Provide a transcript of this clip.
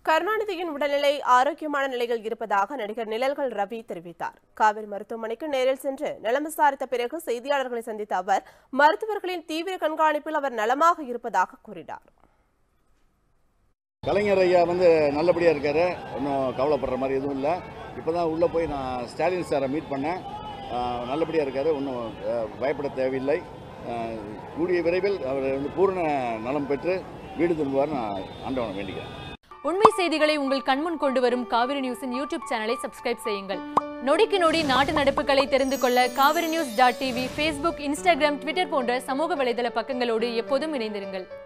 கருணாநிதியின் உடல்நிலை ஆரோக்கியமான நிலையில் இருப்பதாக நடிகர் நிழல்கள் ரவி தெரிவித்தார் காவிரி மருத்துவமனைக்கு நேரில் சென்று நலம் விசாரித்த பிறகு செய்தியாளர்களை சந்தித்த அவர் மருத்துவர்களின் தீவிர கண்காணிப்பில் அவர் நலமாக இருப்பதாக கூறினார் கலைஞர் ஐயா வந்து நல்லபடியாக இருக்கார் ஒன்றும் கவலைப்படுற மாதிரி எதுவும் இல்லை இப்போ தான் உள்ளே போய் நான் ஸ்டாலின் சாரை மீட் பண்ணேன் ஆஹ் நல்லபடியாக இருக்கார் ஒன்றும் ஆஹ் பயப்பட தேவையில்லை ஆஹ் கூடிய விரைவில் அவர் வந்து பூரண நலம் பெற்று வீடு திரும்புவார் நான் ஆண்டவனை வேண்டிக்கிறேன் உண்மை செய்திகளை உங்கள் கண்முன் கொண்டு வரும் காவிரி நியூஸின் யூடியூப் சேனலை சப்ஸ்கிரைப் செய்யுங்கள் நொடிக்கு நொடி நாட்டு நடப்புகளை தெரிந்து கொள்ள Kaveri news dot TV Facebook Instagram Twitter போன்ற சமூக வலைதள பக்கங்களோடு எப்போதும் இணைந்திருங்கள்